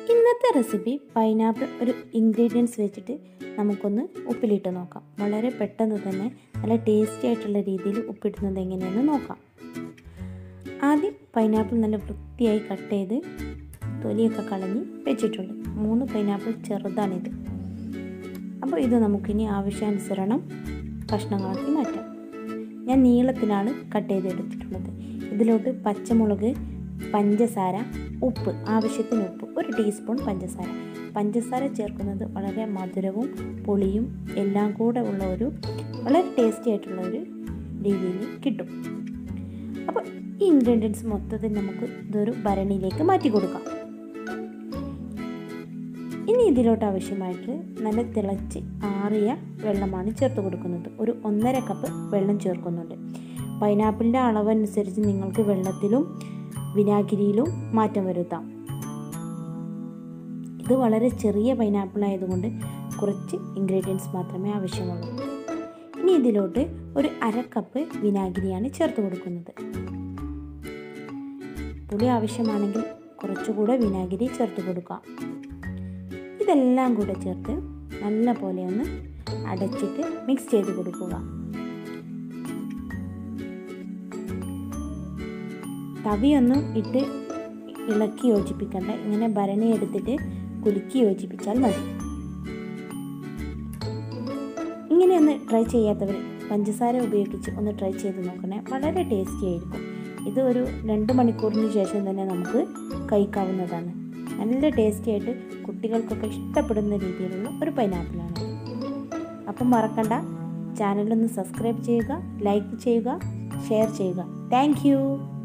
ഇന്നത്തെ recipe pineapple ഒരു ingredients വെച്ചിട്ട് നമുക്കൊന്ന് ഉപ്പിലിട്ട് നോക്കാം വളരെ പെട്ടെന്ന് തന്നെ നല്ല ടേസ്റ്റി ആയിട്ടുള്ള രീതിയിൽ ഉപ്പിടുന്നത് എങ്ങനെയെന്ന് നോക്കാം ആദ്യം പൈനാപ്പിൾ നല്ല വൃത്തിയായി കട്ട് ചെയ്ത് തൊലിയൊക്കെ കളഞ്ഞ് വെച്ചിട്ടുണ്ട് മൂന്ന് പൈനാപ്പിൾ ചെറുതാണിത് അപ്പോൾ ഇത് നമുക്കിനി ആവശ്യാനുസരണം കഷ്ണങ്ങളാക്കി മാറ്റാം ഞാൻ നീളത്തിലാണ് കട്ട് ചെയ്തെടുത്തിട്ടുള്ളത് ഇതിലോട്ട് പച്ചമുളക് പഞ്ചസാര ഉപ്പ് ആവശ്യത്തിന് ഉപ്പ് ഒരു ടീസ്പൂൺ പഞ്ചസാര പഞ്ചസാര ചേർക്കുന്നത് വളരെ മധുരവും പുളിയും എല്ലാം കൂടെ ഉള്ള ഒരു വളരെ ടേസ്റ്റി ആയിട്ടുള്ള ഒരു രീതിയിൽ കിട്ടും അപ്പോൾ ഈ ഇൻഗ്രീഡിയൻസ് മൊത്തത്തിൽ നമുക്ക് ഇതൊരു ഭരണിയിലേക്ക് മാറ്റി കൊടുക്കാം ഇനി ഇതിലോട്ട് ആവശ്യമായിട്ട് നല്ല തിളച്ച് ആറിയ വെള്ളമാണ് ചേർത്ത് കൊടുക്കുന്നത് ഒരു ഒന്നര കപ്പ് വെള്ളം ചേർക്കുന്നുണ്ട് പൈനാപ്പിളിൻ്റെ അളവനുസരിച്ച് നിങ്ങൾക്ക് വെള്ളത്തിലും വിനാഗിരിയിലും മാറ്റം വരുത്താം ഇത് വളരെ ചെറിയ പൈനാപ്പിൾ ആയതുകൊണ്ട് കുറച്ച് ഇൻഗ്രീഡിയൻസ് മാത്രമേ ആവശ്യമുള്ളൂ ഇനി ഇതിലോട്ട് ഒരു അര കപ്പ് വിനാഗിരിയാണ് ചേർത്ത് കൊടുക്കുന്നത് പുളി ആവശ്യമാണെങ്കിൽ കുറച്ചുകൂടെ വിനാഗിരി ചേർത്ത് കൊടുക്കാം ഇതെല്ലാം കൂടെ ചേർത്ത് നല്ല പോലെ ഒന്ന് അടച്ചിട്ട് മിക്സ് ചെയ്ത് കൊടുക്കുക തവിയൊന്നും ഇട്ട് ഇളക്കി യോജിപ്പിക്കണ്ട ഇങ്ങനെ ഭരണി എടുത്തിട്ട് കുലുക്കി യോജിപ്പിച്ചാൽ മതി ഇങ്ങനെ ഒന്ന് ട്രൈ ചെയ്യാത്തവർ പഞ്ചസാര ഉപയോഗിച്ച് ഒന്ന് ട്രൈ ചെയ്ത് നോക്കണേ വളരെ ടേസ്റ്റി ആയിരിക്കും ഇത് ഒരു രണ്ട് മണിക്കൂറിന് ശേഷം തന്നെ നമുക്ക് കഴിക്കാവുന്നതാണ് നല്ല ടേസ്റ്റി ആയിട്ട് കുട്ടികൾക്കൊക്കെ ഇഷ്ടപ്പെടുന്ന രീതിയിലുള്ള ഒരു പൈനാപ്പിളാണ് അപ്പം മറക്കണ്ട ചാനലൊന്ന് സബ്സ്ക്രൈബ് ചെയ്യുക ലൈക്ക് ചെയ്യുക ഷെയർ ചെയ്യുക താങ്ക്